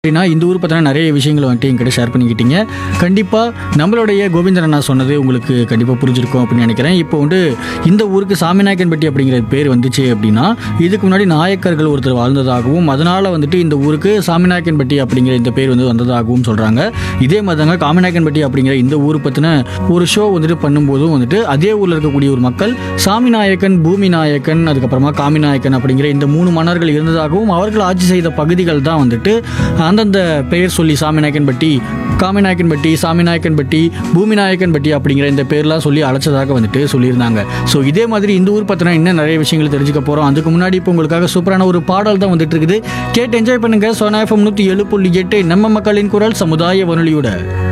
அப்படின்னா இந்த ஊர் பற்றின நிறைய விஷயங்களை வந்துட்டு என்கிட்ட ஷேர் பண்ணிக்கிட்டீங்க கண்டிப்பாக நம்மளுடைய கோவிந்தன் அண்ணா சொன்னது உங்களுக்கு கண்டிப்பாக புரிஞ்சிருக்கும் அப்படின்னு நினைக்கிறேன் இப்போ வந்து இந்த ஊருக்கு சாமிநாயக்கன்பட்டி அப்படிங்கிற பேர் வந்துச்சு அப்படின்னா இதுக்கு முன்னாடி நாயக்கர்கள் ஒருத்தர் வாழ்ந்ததாகவும் அதனால் வந்துட்டு இந்த ஊருக்கு சாமிநாயக்கன்பட்டி அப்படிங்கிற இந்த பேர் வந்து வந்ததாகவும் சொல்கிறாங்க இதே மாதிரி தாங்க காமிநாயக்கன்பட்டி அப்படிங்கிற இந்த ஊர் பற்றின ஒரு ஷோ வந்துட்டு பண்ணும்போதும் வந்துட்டு அதே ஊரில் இருக்கக்கூடிய ஒரு மக்கள் சாமிநாயக்கன் பூமி நாயக்கன் அதுக்கப்புறமா காமிநாயக்கன் அப்படிங்கிற இந்த மூணு மன்னர்கள் இருந்ததாகவும் அவர்கள் ஆட்சி செய்த பகுதிகள் தான் வந்துட்டு அந்தந்த பெயர் சொல்லி சாமிநாயக்கன்பட்டி காமிநாயக்கன்பட்டி சாமிநாயக்கன்பட்டி பூமிநாயக்கன்பட்டி அப்படிங்கிற இந்த பேர்லாம் சொல்லி அழைச்சதாக வந்துட்டு சொல்லியிருந்தாங்க ஸோ இதே மாதிரி இந்த ஊர் பற்றின இன்னும் நிறைய விஷயங்கள் தெரிஞ்சுக்க போகிறோம் அதுக்கு முன்னாடி இப்போ உங்களுக்காக சூப்பரான ஒரு பாடல் தான் வந்துட்டு இருக்குது கேட்டு என்ஜாய் பண்ணுங்க சோனா எஃப்எம் நூற்றி ஏழு புள்ளி எட்டு நம்ம மக்களின் குரல் சமுதாய வானொலியோட